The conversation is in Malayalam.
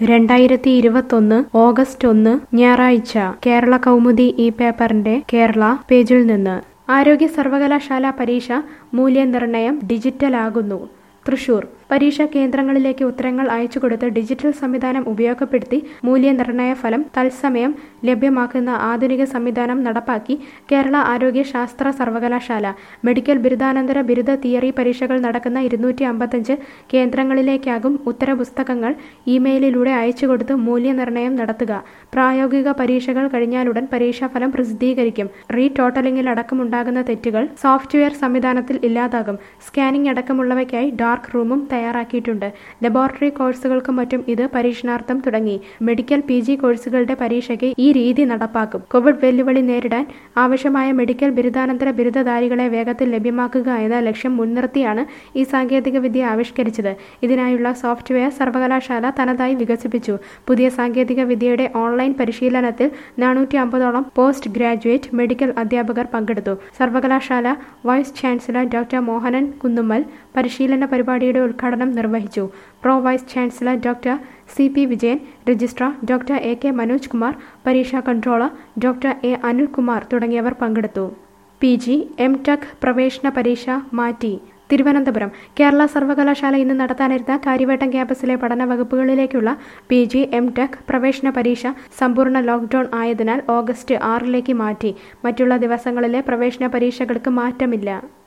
രണ്ടായിരത്തി ഇരുപത്തൊന്ന് ഓഗസ്റ്റ് ഒന്ന് ഞായറാഴ്ച കേരള കൗമുദി ഈ പേപ്പറിന്റെ കേരള പേജിൽ നിന്ന് ആരോഗ്യ സർവകലാശാല പരീക്ഷ മൂല്യനിർണ്ണയം ഡിജിറ്റലാകുന്നു തൃശൂർ പരീക്ഷാ കേന്ദ്രങ്ങളിലേക്ക് ഉത്തരങ്ങൾ അയച്ചുകൊടുത്ത് ഡിജിറ്റൽ സംവിധാനം ഉപയോഗപ്പെടുത്തി മൂല്യനിർണ്ണയ ഫലം തത്സമയം ലഭ്യമാക്കുന്ന ആധുനിക സംവിധാനം നടപ്പാക്കി കേരള ആരോഗ്യ ശാസ്ത്ര സർവകലാശാല മെഡിക്കൽ ബിരുദാനന്തര ബിരുദ തിയറി പരീക്ഷകൾ നടക്കുന്ന ഇരുന്നൂറ്റി അമ്പത്തഞ്ച് കേന്ദ്രങ്ങളിലേക്കാകും ഉത്തരപുസ്തകങ്ങൾ ഇമെയിലിലൂടെ അയച്ചുകൊടുത്ത് മൂല്യനിർണ്ണയം നടത്തുക പ്രായോഗിക പരീക്ഷകൾ കഴിഞ്ഞാലുടൻ പരീക്ഷാഫലം പ്രസിദ്ധീകരിക്കും റീ ടോട്ടലിംഗിലടക്കമുണ്ടാകുന്ന തെറ്റുകൾ സോഫ്റ്റ്വെയർ സംവിധാനത്തിൽ ഇല്ലാതാകും സ്കാനിംഗ് അടക്കമുള്ളവയ്ക്കായി ഡാർക്ക് റൂമും തയ്യാറാക്കിയിട്ടുണ്ട് ലബോറട്ടറി കോഴ്സുകൾക്കും മറ്റും ഇത് പരീക്ഷണാർത്ഥം തുടങ്ങി മെഡിക്കൽ പി ജി കോഴ്സുകളുടെ പരീക്ഷയ്ക്ക് ഈ രീതി നടപ്പാക്കും കോവിഡ് വെല്ലുവിളി നേരിടാൻ ആവശ്യമായ മെഡിക്കൽ ബിരുദാനന്തര ബിരുദധാരികളെ വേഗത്തിൽ ലഭ്യമാക്കുക എന്ന ലക്ഷ്യം മുൻനിർത്തിയാണ് ഈ സാങ്കേതിക വിദ്യ ആവിഷ്കരിച്ചത് ഇതിനായുള്ള സോഫ്റ്റ്വെയർ സർവകലാശാല തനതായി വികസിപ്പിച്ചു പുതിയ സാങ്കേതിക വിദ്യയുടെ ഓൺലൈൻ പരിശീലനത്തിൽ നാനൂറ്റി അമ്പതോളം പോസ്റ്റ് ഗ്രാജുവേറ്റ് മെഡിക്കൽ അധ്യാപകർ പങ്കെടുത്തു സർവകലാശാല vice chancellor doctor Mohanan Kunnummal പരിശീലന പരിപാടിയുടെ ഉദ്ഘാടനം നിർവഹിച്ചു pro vice chancellor doctor C P Vijayan registrar doctor A K Manoj Kumar പരീക്ഷാ കൺട്രോളർ ഡോക്ടർ എ അനിൽകുമാർ തുടങ്ങിയവർ പങ്കെടുത്തു പി ജി എം ടെക് പ്രവേശന പരീക്ഷ മാറ്റി തിരുവനന്തപുരം കേരള സർവകലാശാല ഇന്ന് നടത്താനിരുന്ന കാര്യവട്ടം ക്യാമ്പസിലെ പഠന വകുപ്പുകളിലേക്കുള്ള പി ജി എം ടെക് പ്രവേശന പരീക്ഷ സമ്പൂർണ്ണ ലോക്ക്ഡൌൺ ആയതിനാൽ ഓഗസ്റ്റ് ആറിലേക്ക് മാറ്റി മറ്റുള്ള ദിവസങ്ങളിലെ പ്രവേശന പരീക്ഷകൾക്ക് മാറ്റമില്ല